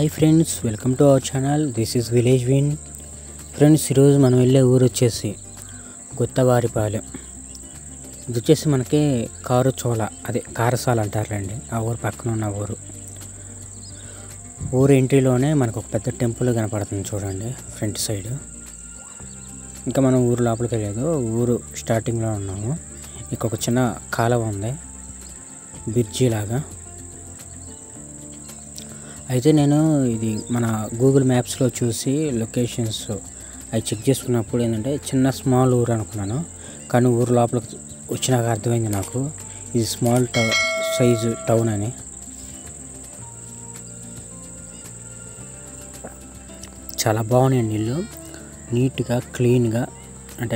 Hi friends welcome to our channel this is village win friends ఈరోజు మనం వెళ్ళే ఊరు వచ్చేసి గుత్తవారిపాలెం ఇది వచ్చేసి మనకి కారు చోళ అదే కారసాల అంటారులేండి ఆ ఊరు పక్కన ఉన్న ఊరు ఊరు ఎంట్రీలోనే మనకు ఒక పెద్ద టెంపుల్ కనపడుతుంది చూడండి ఫ్రంట్ సైడ్ ఇంకా మనం ఊరు లోపలికి వెళ్ళలేదు ఊరు స్టార్టింగ్లో ఉన్నాము ఇక్కడ ఒక చిన్న కాలువ ఉంది బ్రిడ్జి లాగా అయితే నేను ఇది మన గూగుల్ మ్యాప్స్లో చూసి లొకేషన్స్ అవి చెక్ చేసుకున్నప్పుడు ఏంటంటే చిన్న స్మాల్ ఊరు అనుకున్నాను కానీ ఊరు లోపలికి వచ్చినాక అర్థమైంది నాకు ఇది స్మాల్ టౌ సైజు టౌన్ అని చాలా బాగున్నాయండి ఇల్లు నీట్గా క్లీన్గా అంటే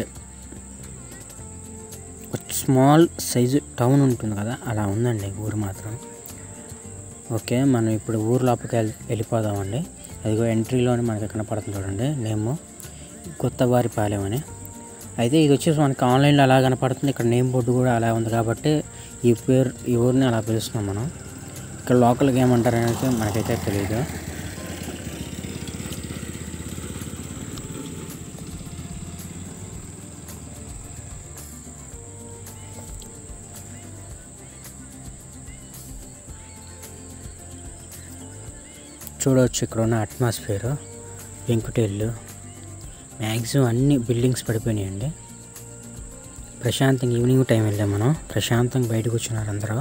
ఒక స్మాల్ సైజు టౌన్ ఉంటుంది కదా అలా ఉందండి ఊరు మాత్రం ఓకే మనం ఇప్పుడు ఊరు లోపలికి వెళ్ళి వెళ్ళిపోదామండి అదిగో ఎంట్రీలోనే మనకి కనపడుతుంది చూడండి నేమ్ కొత్తవారిపాలెం అని అయితే ఇది వచ్చేసి మనకి ఆన్లైన్లో అలా కనపడుతుంది ఇక్కడ నేమ్ బోర్డు కూడా అలా ఉంది కాబట్టి ఈ పేరు ఈ ఊరిని అలా పిలుస్తున్నాం మనం ఇక్కడ లోకల్గా ఏమంటారు అనేది మనకైతే తెలియదు చూడవచ్చు ఇక్కడ ఉన్న అట్మాస్ఫియర్ వెంకుటేళ్ళు మ్యాక్సిమం అన్ని బిల్డింగ్స్ పడిపోయినాయండి ప్రశాంతంగా ఈవినింగ్ టైం వెళ్ళాం మనం ప్రశాంతంగా బయటకు వచ్చినారు అందరూ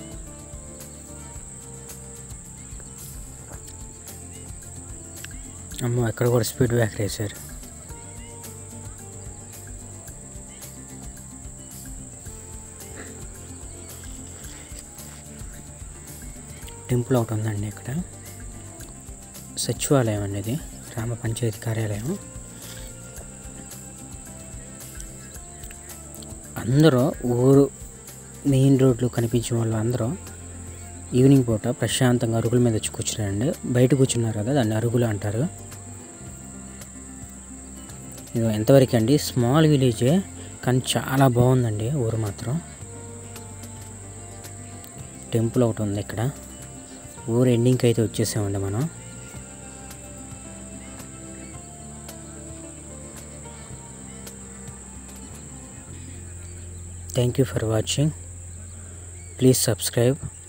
అమ్మో ఎక్కడ కూడా స్పీడ్ బ్రేకర్ వేశారు టెంపుల్ ఒకటి ఉందండి ఇక్కడ సచివాలయం అండి ఇది గ్రామ పంచాయతీ కార్యాలయం అందరూ ఊరు మెయిన్ రోడ్లు కనిపించే వాళ్ళు అందరూ ఈవినింగ్ పూట ప్రశాంతంగా అరుగుల మీద వచ్చి కూర్చున్నారండి బయట కూర్చున్నారు కదా దాన్ని అరుగులు అంటారు ఇది ఎంతవరకు అండి స్మాల్ విలేజే కానీ చాలా బాగుందండి ఊరు మాత్రం టెంపుల్ ఒకటి ఉంది ఇక్కడ ఊరు ఎండింగ్కి అయితే వచ్చేసామండి మనం Thank you for watching. Please subscribe